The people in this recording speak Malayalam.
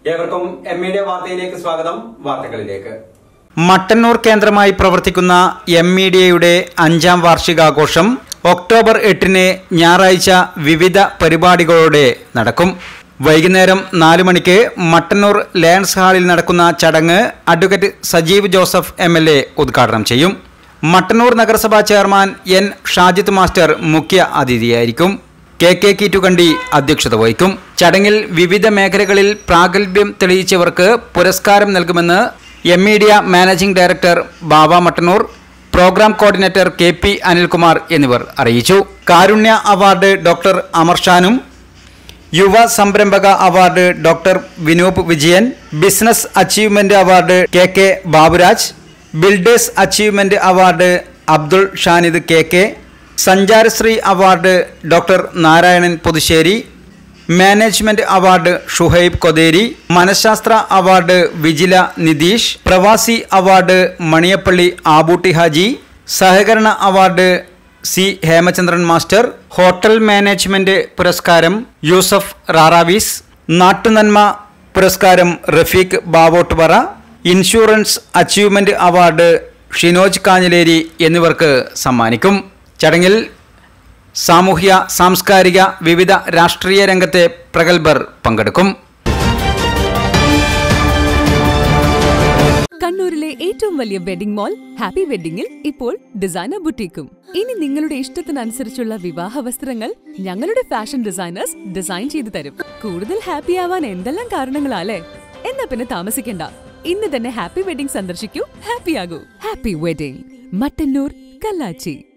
ഏവർക്കും എം മീഡിയ വാർത്തയിലേക്ക് സ്വാഗതം വാർത്തകളിലേക്ക് മട്ടന്നൂർ കേന്ദ്രമായി പ്രവർത്തിക്കുന്ന എം മീഡിയയുടെ അഞ്ചാം വാർഷികാഘോഷം ഒക്ടോബർ എട്ടിന് ഞായറാഴ്ച വിവിധ പരിപാടികളോടെ നടക്കും വൈകുന്നേരം നാലു മണിക്ക് മട്ടന്നൂർ ലയൺസ് ഹാളിൽ നടക്കുന്ന ചടങ്ങ് advocate Sajeev Joseph M L A ഉദ്ഘാടനം ചെയ്യും മട്ടന്നൂർ നഗരസഭാ ചെയർമാൻ എൻ ഷാജിത്ത് മാസ്റ്റർ മുഖ്യ അതിഥിയായിരിക്കും കെ കെ കീറ്റുകണ്ടി അധ്യക്ഷത വഹിക്കും ചടങ്ങിൽ വിവിധ മേഖലകളിൽ പ്രാഗൽഭ്യം തെളിയിച്ചവർക്ക് പുരസ്കാരം നൽകുമെന്ന് M media managing director Baba Mattannur program coordinator K P Anilkumar എന്നിവർ അറിയിച്ചു കാരുണ്യ അവാർഡ് ഡോക്ടർ അമർഷാനും യുവ സംരംഭക award doctor Vinoop Vijayan business achievement award K K Baburaj builders achievement award Abdul Shanid K K Sancharasree award doctor Narayanan Puthussery management award Shuhaib Kotheri മനഃശാസ്ത്ര അവാർഡ് വിജില നിതീഷ് പ്രവാസി അവാർഡ് മണിയപ്പള്ളി ആബൂട്ടി ഹാജി സഹകരണ award C Hemachandran master hotel management പുരസ്കാരം യൂസഫ് റാറാവീസ് നാട്ടുനന്മ പുരസ്കാരം Rafeeq Bavottupara insurance achievement award Shinoj Kanhileri എന്നിവർക്ക് സമ്മാനിക്കും ചടങ്ങിൽ സാമൂഹ്യ സാംസ്കാരിക വിവിധ രാഷ്ട്രീയ രംഗത്തെ പ്രഗത്ഭർ പങ്കെടുക്കും കണ്ണൂരിലെ ഏറ്റവും വലിയ വെഡിംഗ് മാൾ ഹാപ്പി വെഡിംഗിൽ ഇപ്പോൾ ഡിസൈനർ ബുട്ടീക്കും ഇനി നിങ്ങളുടെ ഇഷ്ടത്തിനനുസരിച്ചുള്ള വിവാഹ വസ്ത്രങ്ങൾ ഞങ്ങളുടെ ഫാഷൻ ഡിസൈനേഴ്സ് ഡിസൈൻ ചെയ്തു തരും കൂടുതൽ ഹാപ്പി ആവാൻ എന്തെല്ലാം കാരണങ്ങളാലേ എന്നാ പിന്നെ താമസിക്കണ്ട ഇന്ന് തന്നെ ഹാപ്പി വെഡിംഗ് സന്ദർശിക്കൂ ഹാപ്പി ആകൂ ഹാപ്പി വെഡിംഗ് മട്ടന്നൂർ കല്ലാച്ചി